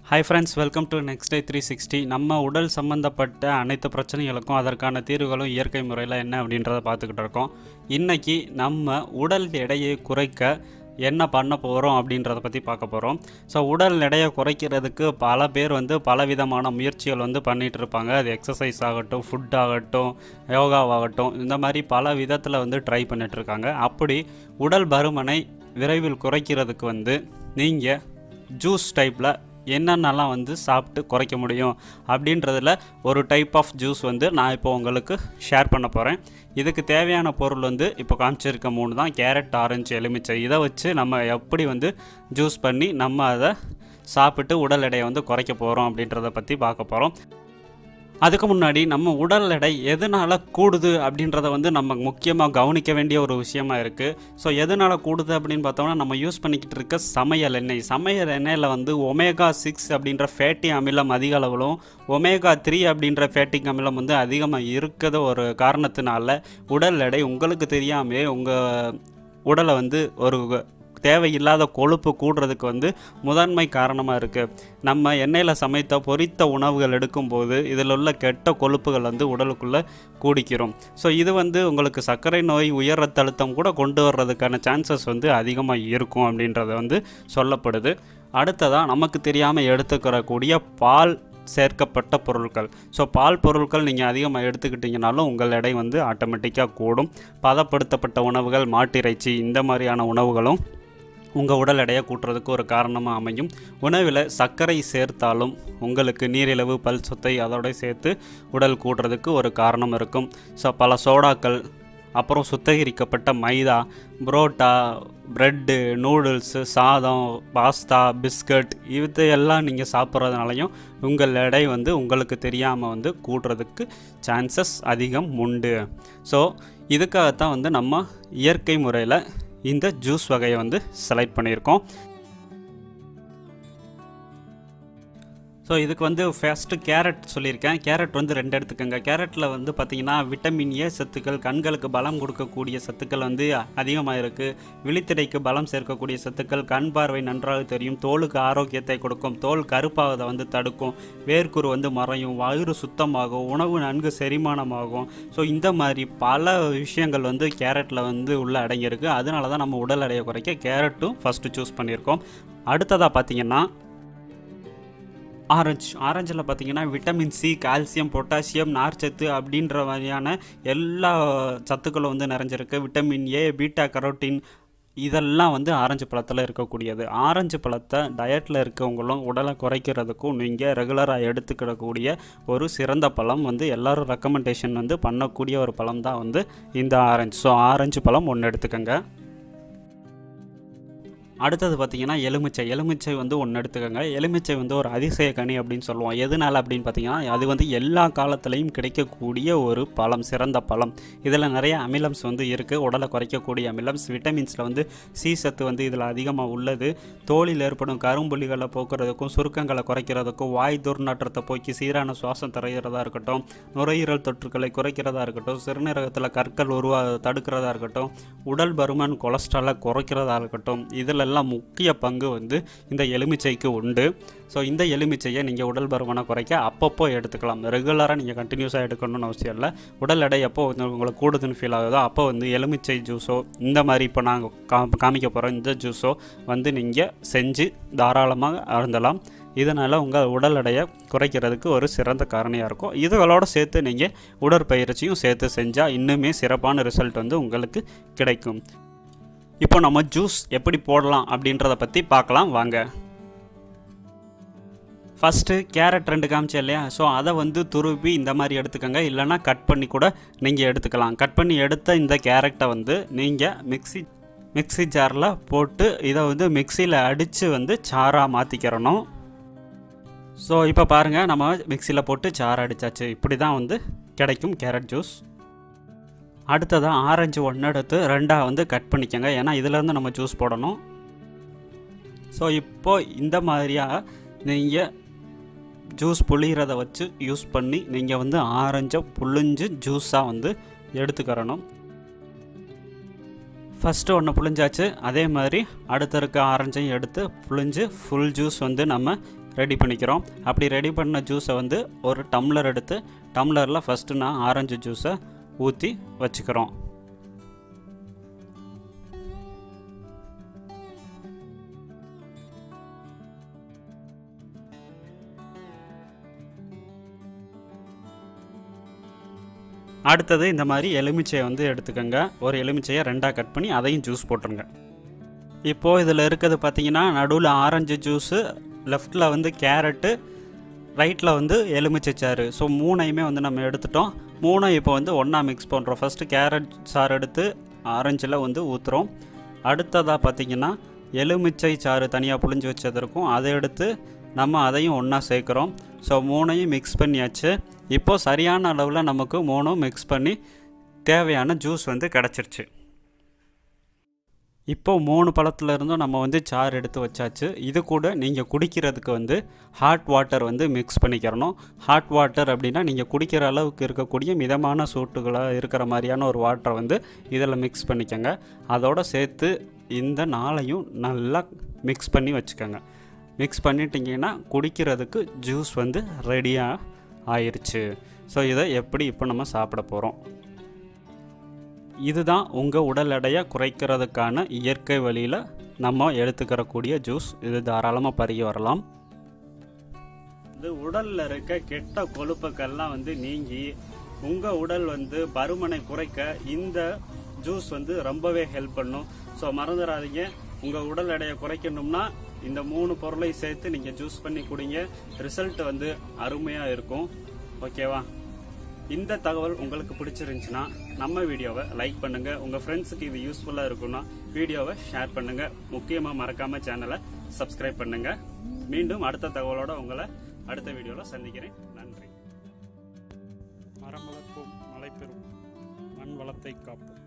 hi friends welcome to next day three sixty நம்ம உடல் சம்மந்தப்பட்ட அனைத்து பிரச்சனைகளுக்கும் அதற்கான தீர்வுகளும் இயற்கை முறையில் என்ன அப்படின்றத பார்த்துக்கிட்டு இருக்கோம் இன்றைக்கி நம்ம உடல் எடையை குறைக்க என்ன பண்ண போகிறோம் அப்படின்றத பற்றி பார்க்க போகிறோம் ஸோ உடல் எடையை குறைக்கிறதுக்கு பல பேர் வந்து பல விதமான முயற்சிகள் வந்து பண்ணிகிட்டு இருப்பாங்க அது எக்ஸசைஸ் ஆகட்டும் ஃபுட் ஆகட்டும் யோகாவாகட்டும் இந்த மாதிரி பல விதத்தில் வந்து ட்ரை பண்ணிட்டு இருக்காங்க அப்படி உடல் பருமனை விரைவில் குறைக்கிறதுக்கு வந்து நீங்கள் ஜூஸ் டைப்பில் என்னென்னலாம் வந்து சாப்பிட்டு குறைக்க முடியும் அப்படின்றதுல ஒரு டைப் ஆஃப் ஜூஸ் வந்து நான் இப்போ உங்களுக்கு ஷேர் பண்ண போகிறேன் இதுக்கு தேவையான பொருள் வந்து இப்போ காமிச்சிருக்க மூணு தான் கேரட் ஆரஞ்சு எலுமிச்சை இதை வச்சு நம்ம எப்படி வந்து ஜூஸ் பண்ணி நம்ம அதை சாப்பிட்டு உடல் எடையை வந்து குறைக்க போகிறோம் அப்படின்றத பற்றி பார்க்க போகிறோம் அதுக்கு முன்னாடி நம்ம உடல் எடை எதனால் கூடுது அப்படின்றத வந்து நம்ம முக்கியமாக கவனிக்க வேண்டிய ஒரு விஷயமா இருக்குது ஸோ எதனால் கூடுது அப்படின்னு பார்த்தோம்னா நம்ம யூஸ் பண்ணிக்கிட்டு இருக்க சமையல் எண்ணெய் சமையல் எண்ணெயில் வந்து ஒமேகா சிக்ஸ் அப்படின்ற ஃபேட்டி அமிலம் அதிக அளவிலும் ஒமேகா த்ரீ அப்படின்ற ஃபேட்டிக் அமிலம் வந்து அதிகமாக இருக்கிற ஒரு காரணத்தினால உடல் எடை உங்களுக்கு தெரியாமே உங்கள் உடலை வந்து ஒரு தேவையில்லாத கொழுப்பு கூடுறதுக்கு வந்து முதன்மை காரணமாக இருக்குது நம்ம எண்ணெயில் சமைத்த பொரித்த உணவுகள் எடுக்கும்போது இதில் உள்ள கெட்ட கொழுப்புகள் வந்து உடலுக்குள்ளே கூடிக்கிறோம் ஸோ இது வந்து உங்களுக்கு சர்க்கரை நோய் உயர் ரத்த அழுத்தம் கூட கொண்டு வர்றதுக்கான சான்சஸ் வந்து அதிகமாக இருக்கும் அப்படின்றத வந்து சொல்லப்படுது அடுத்ததாக நமக்கு தெரியாமல் எடுத்துக்கிறக்கூடிய பால் சேர்க்கப்பட்ட பொருட்கள் ஸோ பால் பொருட்கள் நீங்கள் அதிகமாக எடுத்துக்கிட்டிங்கனாலும் உங்கள் எடை வந்து ஆட்டோமேட்டிக்காக கூடும் பதப்படுத்தப்பட்ட உணவுகள் மாட்டிறைச்சி இந்த மாதிரியான உணவுகளும் உங்கள் உடல் எடையை கூட்டுறதுக்கு ஒரு காரணமாக அமையும் உணவில் சர்க்கரை சேர்த்தாலும் உங்களுக்கு நீரிழிவு பல் சொத்தை அதோட சேர்த்து உடல் கூட்டுறதுக்கு ஒரு காரணம் இருக்கும் ஸோ பல சோடாக்கள் அப்புறம் சுத்திகரிக்கப்பட்ட மைதா புரோட்டா ப்ரெட்டு நூடுல்ஸு சாதம் பாஸ்தா பிஸ்கட் இதையெல்லாம் நீங்கள் சாப்பிட்றதுனாலையும் உங்கள் எடை வந்து உங்களுக்கு தெரியாமல் வந்து கூடுறதுக்கு சான்சஸ் அதிகம் உண்டு ஸோ இதுக்காகத்தான் வந்து நம்ம இயற்கை முறையில் இந்த ஜூஸ் வகையை வந்து செலக்ட் பண்ணியிருக்கோம் ஸோ இதுக்கு வந்து ஃபஸ்ட்டு கேரட் சொல்லியிருக்கேன் கேரட் வந்து ரெண்டு எடுத்துக்கோங்க கேரட்டில் வந்து பார்த்திங்கன்னா விட்டமின் ஏ சத்துக்கள் கண்களுக்கு பலம் கொடுக்கக்கூடிய சத்துக்கள் வந்து அதிகமாக இருக்குது விழித்திரைக்கு பலம் சேர்க்கக்கூடிய சத்துக்கள் கண் பார்வை நன்றாக தெரியும் தோலுக்கு ஆரோக்கியத்தை கொடுக்கும் தோல் கருப்பாவதை வந்து தடுக்கும் வேர்க்குரு வந்து மறையும் வயிறு சுத்தமாகும் உணவு நன்கு செரிமானமாகும் ஸோ இந்த மாதிரி பல விஷயங்கள் வந்து கேரட்டில் வந்து உள்ள அடங்கியிருக்கு அதனால தான் நம்ம உடல் எடையை குறைக்க கேரட்டும் ஃபஸ்ட்டு சூஸ் பண்ணியிருக்கோம் அடுத்ததாக பார்த்திங்கன்னா ஆரஞ்சு ஆரஞ்சில் பார்த்தீங்கன்னா விட்டமின் சி கால்சியம் பொட்டாசியம் நார்ச்சத்து அப்படின்ற மாதிரியான எல்லா சத்துக்களும் வந்து நிறைஞ்சிருக்கு விட்டமின் ஏ பீட்டா கரோட்டின் இதெல்லாம் வந்து ஆரஞ்சு பழத்தில் இருக்கக்கூடியது ஆரஞ்சு பழத்தை டயட்டில் இருக்கவங்களும் உடலை குறைக்கிறதுக்கும் நீங்கள் ரெகுலராக எடுத்துக்கிடக்கூடிய ஒரு சிறந்த பழம் வந்து எல்லோரும் ரெக்கமெண்டேஷன் வந்து பண்ணக்கூடிய ஒரு பழம் தான் வந்து இந்த ஆரஞ்சு ஸோ ஆரஞ்சு பழம் ஒன்று எடுத்துக்கோங்க அடுத்தது பார்த்திங்கன்னா எலுமிச்சை எலுமிச்சை வந்து ஒன்று எடுத்துக்கோங்க எலுமிச்சை வந்து ஒரு அதிசய கனி அப்படின்னு சொல்லுவோம் எதனால் அப்படின்னு பார்த்தீங்கன்னா அது வந்து எல்லா காலத்துலேயும் கிடைக்கக்கூடிய ஒரு பழம் சிறந்த பழம் இதில் நிறைய அமிலம்ஸ் வந்து இருக்குது உடலை குறைக்கக்கூடிய அமிலம்ஸ் விட்டமின்ஸில் வந்து சி சத்து வந்து இதில் அதிகமாக உள்ளது தோலில் ஏற்படும் கரும்புள்ளிகளை போக்குறதுக்கும் சுருக்கங்களை குறைக்கிறதுக்கும் வாய் துர்நாற்றத்தை போக்கி சீரான சுவாசம் தருகிறதா இருக்கட்டும் நுரையீரல் தொற்றுக்களை குறைக்கிறதா இருக்கட்டும் சிறுநீரகத்தில் கற்கள் உருவா தடுக்கிறதா இருக்கட்டும் உடல் பருமன் கொலஸ்ட்ராலை குறைக்கிறதா இருக்கட்டும் இதில் எல்லாம் முக்கிய பங்கு வந்து இந்த எலுமிச்சைக்கு உண்டு ஸோ இந்த எலுமிச்சையை நீங்கள் உடல் பருமனை குறைக்க அப்பப்போ எடுத்துக்கலாம் ரெகுலராக நீங்கள் கண்டினியூஸாக எடுக்கணும்னு அவசியம் இல்லை உடல் எடை எப்போ வந்து உங்களுக்கு கூடுதுன்னு ஃபீல் ஆகுதோ அப்போ வந்து எலுமிச்சை ஜூஸோ இந்த மாதிரி இப்போ நாங்கள் கா காமிக்க போகிறோம் இந்த ஜூஸோ வந்து நீங்கள் செஞ்சு தாராளமாக அருந்தலாம் இதனால் உங்கள் உடல் எடையை குறைக்கிறதுக்கு ஒரு சிறந்த காரணியாக இருக்கும் இதுகளோடு சேர்த்து நீங்கள் உடற்பயிற்சியும் சேர்த்து செஞ்சால் இன்னுமே சிறப்பான ரிசல்ட் வந்து உங்களுக்கு கிடைக்கும் இப்போ நம்ம ஜூஸ் எப்படி போடலாம் அப்படின்றத பற்றி பார்க்கலாம் வாங்க ஃபஸ்ட்டு கேரட் ரெண்டு காமிச்சேன் இல்லையா ஸோ அதை வந்து துருவி இந்த மாதிரி எடுத்துக்கோங்க இல்லைனா கட் பண்ணி கூட நீங்கள் எடுத்துக்கலாம் கட் பண்ணி எடுத்த இந்த கேரட்டை வந்து நீங்கள் மிக்சி மிக்சி ஜாரில் போட்டு இதை வந்து மிக்சியில் அடித்து வந்து சாராக மாற்றிக்கிறணும் ஸோ இப்போ பாருங்கள் நம்ம மிக்சியில் போட்டு சாறு அடித்தாச்சு இப்படி தான் வந்து கிடைக்கும் கேரட் ஜூஸ் அடுத்ததாக ஆரஞ்சு ஒன்று எடுத்து ரெண்டாக வந்து கட் பண்ணிக்கோங்க ஏன்னா இதிலேருந்து நம்ம ஜூஸ் போடணும் ஸோ இப்போது இந்த மாதிரியாக நீங்கள் ஜூஸ் புளிகிறத வச்சு யூஸ் பண்ணி நீங்கள் வந்து ஆரஞ்சை புழிஞ்சு ஜூஸாக வந்து எடுத்துக்கிறணும் ஃபஸ்ட்டு ஒன்று புழிஞ்சாச்சு அதே மாதிரி அடுத்த இருக்க ஆரஞ்சையும் எடுத்து புழிஞ்சு ஃபுல் ஜூஸ் வந்து நம்ம ரெடி பண்ணிக்கிறோம் அப்படி ரெடி பண்ண ஜூஸை வந்து ஒரு டம்ளர் எடுத்து டம்ளரில் ஃபஸ்ட்டு நான் ஆரஞ்சு ஜூஸை ஊற்றி வச்சுக்கிறோம் அடுத்தது இந்த மாதிரி எலுமிச்சையை வந்து எடுத்துக்கோங்க ஒரு எலுமிச்சையை ரெண்டாக கட் பண்ணி அதையும் ஜூஸ் போட்டுருங்க இப்போது இதில் இருக்கிறது பார்த்தீங்கன்னா நடுவில் ஆரஞ்சு ஜூஸு லெஃப்டில் வந்து கேரட்டு ரைட்டில் வந்து எலுமிச்சை சாறு ஸோ மூணையுமே வந்து நம்ம எடுத்துட்டோம் மூணும் இப்போ வந்து ஒன்றா மிக்ஸ் பண்ணுறோம் ஃபஸ்ட்டு கேரட் சாறு எடுத்து ஆரஞ்சில் வந்து ஊற்றுறோம் அடுத்ததாக பார்த்தீங்கன்னா எலுமிச்சை சாறு தனியாக புழிஞ்சு வச்சது இருக்கும் அதை எடுத்து நம்ம அதையும் ஒன்றா சேர்க்குறோம் ஸோ மூணையும் மிக்ஸ் பண்ணியாச்சு இப்போது சரியான அளவில் நமக்கு மூணும் மிக்ஸ் பண்ணி தேவையான ஜூஸ் வந்து கிடச்சிருச்சு இப்போ மூணு பழத்துல இருந்தும் நம்ம வந்து சாறு எடுத்து வச்சாச்சு இது கூட நீங்கள் குடிக்கிறதுக்கு வந்து ஹாட் வாட்டர் வந்து மிக்ஸ் பண்ணிக்கிறணும் ஹாட் வாட்டர் அப்படின்னா நீங்கள் குடிக்கிற அளவுக்கு இருக்கக்கூடிய மிதமான சூட்டுகளாக இருக்கிற மாதிரியான ஒரு வாட்டரை வந்து இதில் மிக்ஸ் பண்ணிக்கோங்க அதோட சேர்த்து இந்த நாளையும் நல்லா மிக்ஸ் பண்ணி வச்சுக்கோங்க மிக்ஸ் பண்ணிட்டீங்கன்னா குடிக்கிறதுக்கு ஜூஸ் வந்து ரெடியாக ஆயிருச்சு ஸோ இதை எப்படி இப்போ நம்ம சாப்பிட போகிறோம் இதுதான் உங்கள் உடல் எடையை குறைக்கிறதுக்கான இயற்கை வழியில் நம்ம எடுத்துக்கிறக்கூடிய ஜூஸ் இது தாராளமாக பருகி வரலாம் இது உடலில் இருக்க கெட்ட கொழுப்புக்கள்லாம் வந்து நீங்கி உங்கள் உடல் வந்து பருமனை குறைக்க இந்த ஜூஸ் வந்து ரொம்பவே ஹெல்ப் பண்ணும் ஸோ மறந்துடாதீங்க உங்கள் உடல் எடையை குறைக்கணும்னா இந்த மூணு பொருளை சேர்த்து நீங்கள் ஜூஸ் பண்ணி குடிங்க ரிசல்ட் வந்து அருமையாக இருக்கும் ஓகேவா இந்த தகவல் உங்களுக்கு பிடிச்சிருந்துச்சுன்னா நம்ம வீடியோவை லைக் பண்ணுங்க உங்க ஃப்ரெண்ட்ஸுக்கு இது யூஸ்ஃபுல்லா இருக்கும்னா வீடியோவை ஷேர் பண்ணுங்க முக்கியமா மறக்காம சேனலை சப்ஸ்கிரைப் பண்ணுங்க மீண்டும் அடுத்த தகவலோட உங்களை அடுத்த வீடியோவில் சந்திக்கிறேன் நன்றி மரம் வளர்ப்போம் மழை பெறும் மண் வளத்தை காப்போம்